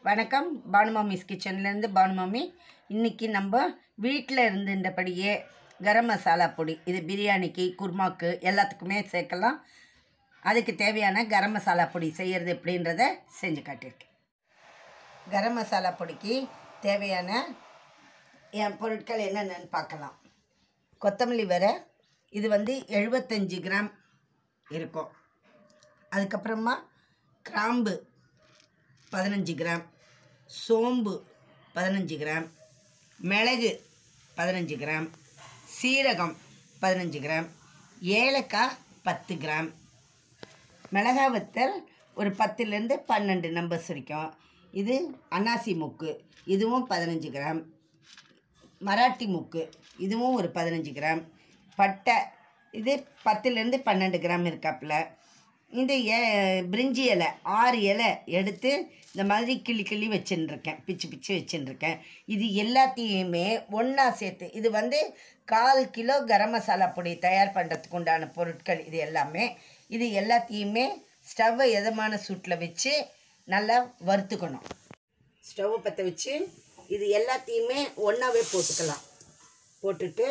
வணக்கம் பானுமாமிஸ் கிச்சன்லேருந்து பானுமாமி இன்றைக்கி நம்ம வீட்டில் இருந்துன்றபடியே கரம் மசாலா பொடி இது பிரியாணிக்கு குருமாக்கு எல்லாத்துக்குமே சேர்க்கலாம் அதுக்கு தேவையான கரம் மசாலா பொடி செய்கிறது எப்படின்றத செஞ்சு காட்டியிருக்கேன் கரம் மசாலா பொடிக்கு தேவையான என் பொருட்கள் என்னென்னு பார்க்கலாம் கொத்தமல்லி வரை இது வந்து எழுபத்தஞ்சி கிராம் இருக்கும் அதுக்கப்புறமா கிராம்பு பதினஞ்சு கிராம் சோம்பு பதினஞ்சு கிராம் மிளகு பதினஞ்சு கிராம் சீரகம் பதினஞ்சு கிராம் ஏலக்காய் பத்து கிராம் மிளகாய் வத்தல் ஒரு பத்துலேருந்து பன்னெண்டு நம்பர்ஸ் வரைக்கும் இது அன்னாசி மூக்கு இதுவும் பதினஞ்சு கிராம் மராட்டி மூக்கு இதுவும் ஒரு பதினஞ்சு கிராம் பட்டை இது பத்துலேருந்து பன்னெண்டு கிராம் இருக்காப்புல இந்த ஏ பிரிஞ்சி இலை ஆறு இலை எடுத்து இந்த மாதிரி கிள்ளி கிள்ளி வச்சுருக்கேன் பிச்சு பிச்சு வச்சுருக்கேன் இது எல்லாத்தையுமே ஒன்றா சேர்த்து இது வந்து கால் கிலோ கரம் மசாலா பொடி தயார் பண்ணுறதுக்கு உண்டான பொருட்கள் இது எல்லாமே இது எல்லாத்தையுமே ஸ்டவ்வை எதமான சூட்டில் வச்சு நல்லா வறுத்துக்கணும் ஸ்டவ்வை பற்ற வச்சு இது எல்லாத்தையுமே ஒன்றாவே போட்டுக்கலாம் போட்டுட்டு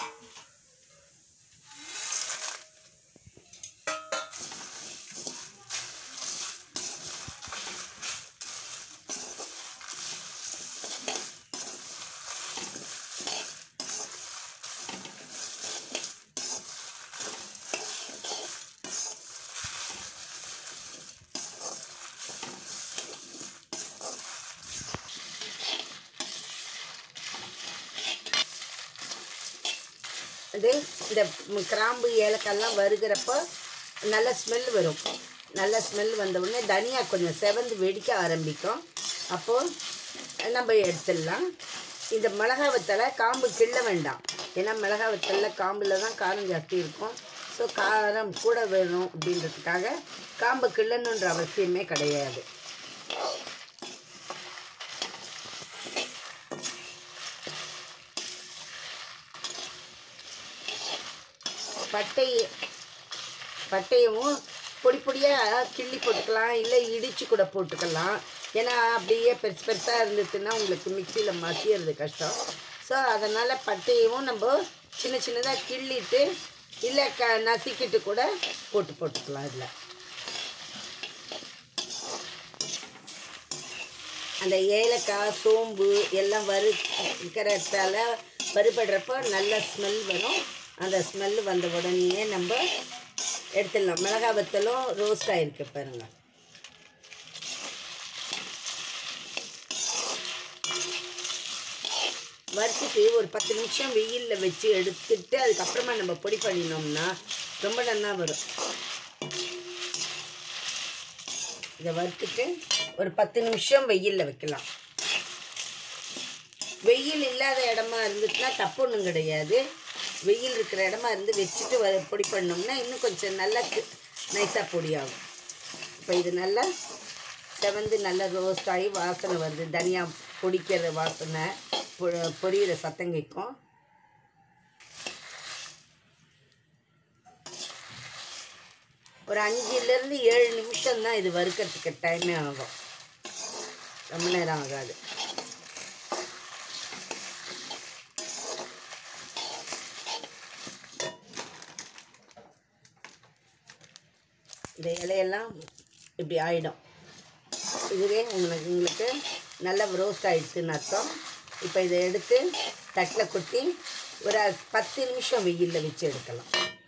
இது இந்த ம், கிராம்பு ஏலக்காய்லாம் வருகிறப்போ நல்ல ஸ்மெல் வரும் நல்ல ஸ்மெல் வந்த உடனே தனியா கொஞ்சம் செவந்து வெடிக்க ஆரம்பிக்கும் அப்போது நம்ம எடுத்துடலாம் இந்த மிளகா வத்தலை காம்பு கிள்ள வேண்டாம் ஏன்னா மிளகா வத்தலில் காம்பில் தான் காரம் ஜாஸ்தி இருக்கும் ஸோ காரம் கூட வேணும் அப்படின்றதுக்காக காம்பு கிள்ளணுன்ற அவசியமே கிடையாது பட்டை பட்டையவும் பொடி பொடியாக கிள்ளி போட்டுக்கலாம் இல்லை இடித்து கூட போட்டுக்கலாம் ஏன்னா அப்படியே பெருசு பெருசாக இருந்துச்சுன்னா உங்களுக்கு மிக்சியில் மசியறது கஷ்டம் ஸோ அதனால் பட்டையவும் நம்ம சின்ன சின்னதாக கிள்ளிட்டு இல்லை க நசுக்கிட்டு கூட போட்டு போட்டுக்கலாம் இதில் அந்த ஏலக்காய் சோம்பு எல்லாம் வறுக்கிறதால வறுபடுறப்போ நல்ல ஸ்மெல் வரும் அந்த ஸ்மெல் வந்த உடனேயே நம்ம எடுத்துடலாம் மிளகாய் வத்தலும் ரோஸ்ட் ஆகிருக்கு பாருங்க வறுத்துட்டு ஒரு பத்து நிமிஷம் வெயிலில் வச்சு எடுத்துட்டு அதுக்கப்புறமா நம்ம பொடி பண்ணினோம்னா ரொம்ப நல்லா வரும் இதை வறுத்துட்டு ஒரு பத்து நிமிஷம் வெயிலில் வைக்கலாம் வெயில் இல்லாத இடமா இருந்துச்சுன்னா தப்பு ஒன்றும் கிடையாது வெயில் இருக்கிற இடமா இருந்து வச்சுட்டு வ பொடி பண்ணோம்னா இன்னும் கொஞ்சம் நல்லா நைஸாக பொடியாகும் இப்போ இது நல்லா செவந்து நல்லா ரோஸ்ட் ஆகி வாசனை வருது தனியாக பொடிக்கிற வாசனை பொ- பொரியிற சத்தம் கேட்கும் ஒரு அஞ்சுலேருந்து ஏழு நிமிஷம் தான் இது வறுக்கிறதுக்கு டைமே ஆகும் ரொம்ப நேரம் ஆகாது இந்த இலையெல்லாம் இப்படி ஆயிடும் இதுவே உங்களுக்கு உங்களுக்கு நல்ல ரோஸ்ட் ஆயிடுச்சுன்னு அர்த்தம் இப்போ இதை எடுத்து தட்டில் கொட்டி ஒரு பத்து நிமிஷம் வெயிலில் வச்சு எடுக்கலாம்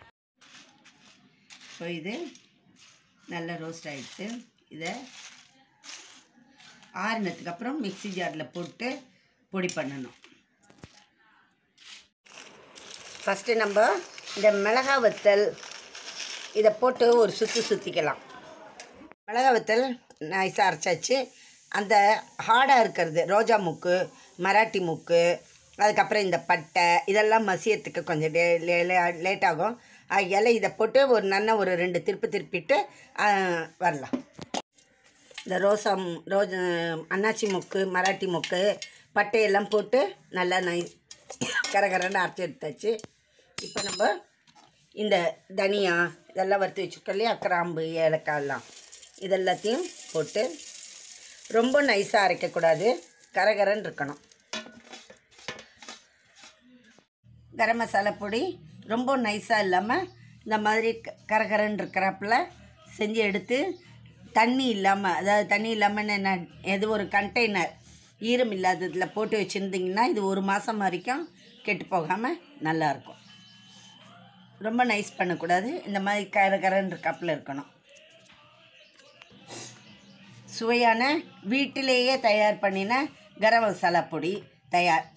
ஸோ இது நல்ல ரோஸ்ட் ஆயிடுச்சு இதை ஆறுனதுக்கு அப்புறம் மிக்ஸி ஜாரில் போட்டு பொடி பண்ணணும் ஃபஸ்ட்டு நம்ம இந்த மிளகா வத்தல் இதை போட்டு ஒரு சுற்றி சுற்றிக்கலாம் மிளகா வத்தல் நைஸாக அரைச்சாச்சு அந்த ஹார்டாக இருக்கிறது ரோஜா மூக்கு மராட்டி மூக்கு அதுக்கப்புறம் இந்த பட்டை இதெல்லாம் மசியத்துக்கு கொஞ்சம் லே லே- லேட் ஆகும் இலை இதை போட்டு ஒரு நல்ல ஒரு ரெண்டு திருப்பி திருப்பிட்டு ஆ, வரலாம் இந்த ரோசா மு- ரோஜா அன்னாச்சி மொக்கு மராட்டி மொக்கு பட்டையெல்லாம் போட்டு நல்லா நை கரகரன்னு அரைச்சி எடுத்தாச்சு இப்போ நம்ம இந்த தனியா இதெல்லாம் வறுத்து வச்சுருக்கோம் இல்லையா கிராம்பு ஏலக்காய் எல்லாம் இதெல்லாத்தையும் போட்டு ரொம்ப நைஸாக அரைக்கக்கூடாது கரகரன்னு இருக்கணும் கரம் மசாலா பொடி ரொம்ப நைஸாக இல்லாமல் இந்த மாதிரி க- கரகரன்னு இருக்கிறப்பல செஞ்சு எடுத்து தண்ணி இல்லாமல் அதாவது தண்ணி இல்லாமல் என்ன எது ஒரு கண்டெய்னர் ஈரம் இல்லாததில் போட்டு வச்சுருந்தீங்கன்னா இது ஒரு மாதம் வரைக்கும் கெட்டு போகாமல் நல்லாயிருக்கும் ரொம்ப நைஸ் பண்ணக்கூடாது இந்த மாதிரி கரகரன்னு இருக்காப்புல இருக்கணும் சுவையான வீட்டிலேயே தயார் பண்ணின கரம் மசாலா பொடி தயார்